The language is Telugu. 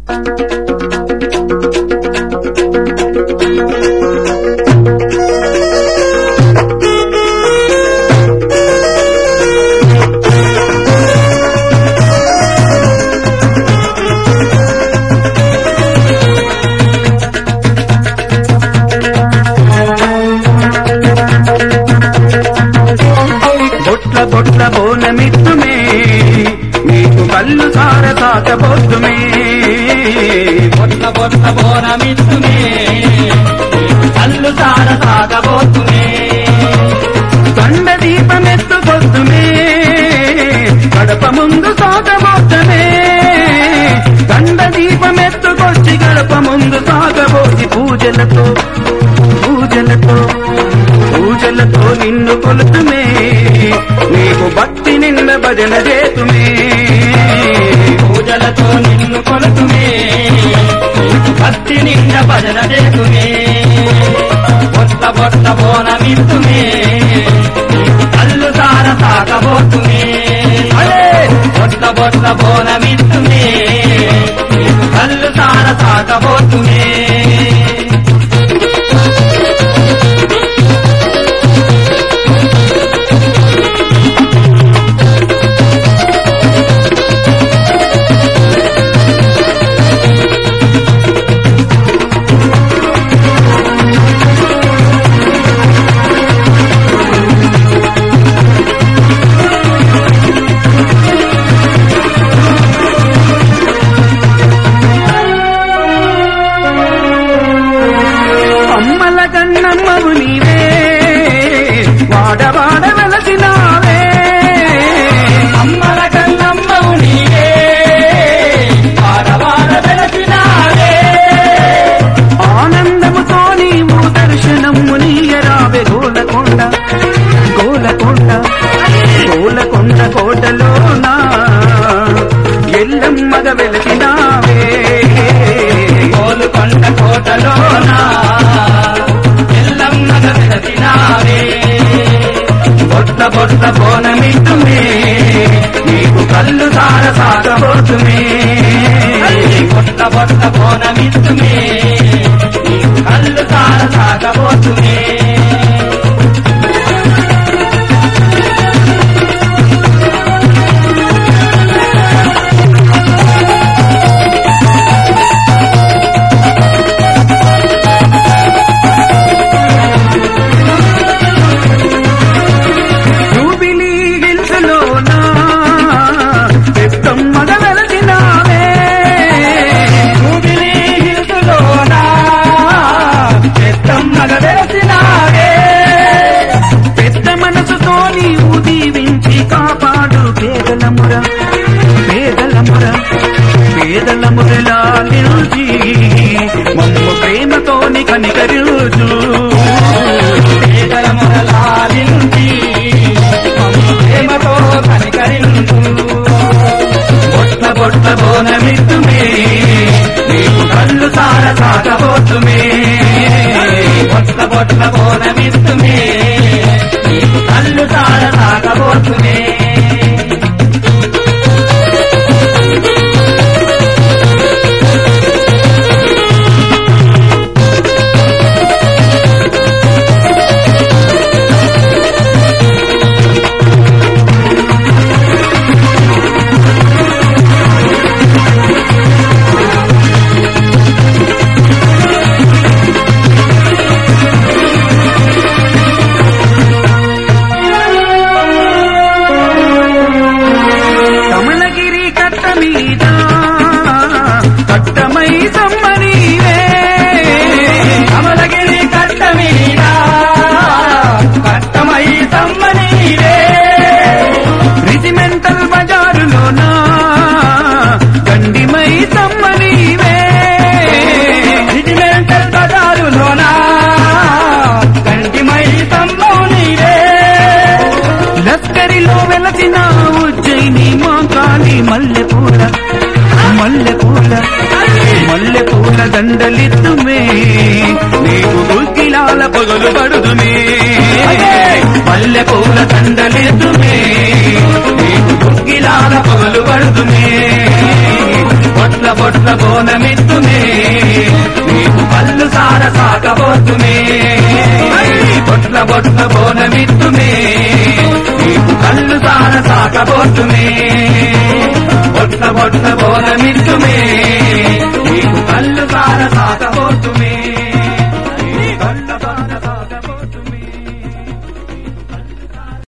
బొట్ల బొట్ల బోనమిత్తుమే నీకు కళ్ళు సార సాగబోతుమే బొట్ల బొట్ల బోనమిత్తుమే కళ్ళు సార సాగబోతుమే కండ దీపమెత్తుకొద్దుమే గడప ముందు సాగబోతమే కండ దీపమెత్తుకొచ్చి గడప ముందు సాగబోతి పూజలతో పూజలతో పూజలతో నిన్ను కొలుతుమే నీకు భక్తి నిన్న భజన చేతుమే పూజలతో నిన్ను కొలుతుమే భక్తి నిండ భజన చేతుమే బొట్ల బొట్ల బోనమిత్తుమే కళ్ళు సార సాగబోతుమే అలే! బొట్ల బొట్ల బోనమిత్తుమే కళ్ళు సార సాగబోతుమే అమ్మల కన్నమ్మవు నీవే వాడవాడ వెలసినావే అమ్మల కన్నమ్మవు నీవే వాడవాడ వెలసినావే ఆనందముతో నీవు దర్శనము నీయరావే గోలకొండ గోలకొండ గోలకొండ కోటలోనా ఎల్లమ్మగ వెలసినావే కోలుకొండ కోటలోన ఎల్లమ్మగ వెలసినావే బొట్ల బొట్ల బోనమిట్టుమే నీకు కళ్ళు సార సాగబోతుమే బొట్ల బొట్ల బోనమిత్తుమే నీకు కళ్ళు సార సాగబోతుమే జూబిలీ హిల్స్లోనా పెద్దమ్మగ వెలసినావే జూబిలీ హిల్స్లోన పెద్దమ్మగ వెలసినావే పెద్ద మనసుతో నీవు దీవించి కాపాడు పేదలముర పేదలముర పేదలమురలా నిలిచి మమ్ము ప్రేమతోని కనికరుచు పేదల మొదలాలించి మమ్ము ప్రేమతో కనికరించు బొట్ల బొట్ల బోనమిత్తుమే నీకు కళ్ళు సార సాగబోతుమే బొట్ల బొట్ల బోనమిత్తుమే నీకు కళ్ళు సార సాగబోతుమే కమలగిరి కట్ట మీద కట్టమై సమ్మనీవే కమలగిరి కట్ట మీద కట్టమై తమ్మనీవే రిజిమెంటల్ బజారులోన గండిమై సమ్మనీవే రిజిమెంటల్ బజారులోన కంటిమై తమ్మవు నీవే లస్కరిలో వెలసిన ఉజ్జయిని మా కాళీ మల్లెపూల మల్లెపూల మల్లెపూల దండలిద్దుమే నీకు గుగ్గిలాల పొగలు పడుదుమే మల్లెపూల దండలిద్దుమే నీకు గుగ్గిలాల పొగలు పడుదుమే పొట్ల బొట్ల బొట్ల బోనమిత్తుమే నీకు కళ్ళు సార సాకబోతుమే బొట్ల బొట్ల బోనమిత్తుమే నీకు కళ్ళు సార సాకబోతుమే బొట్ల బొట్ల బోనమిత్తుమే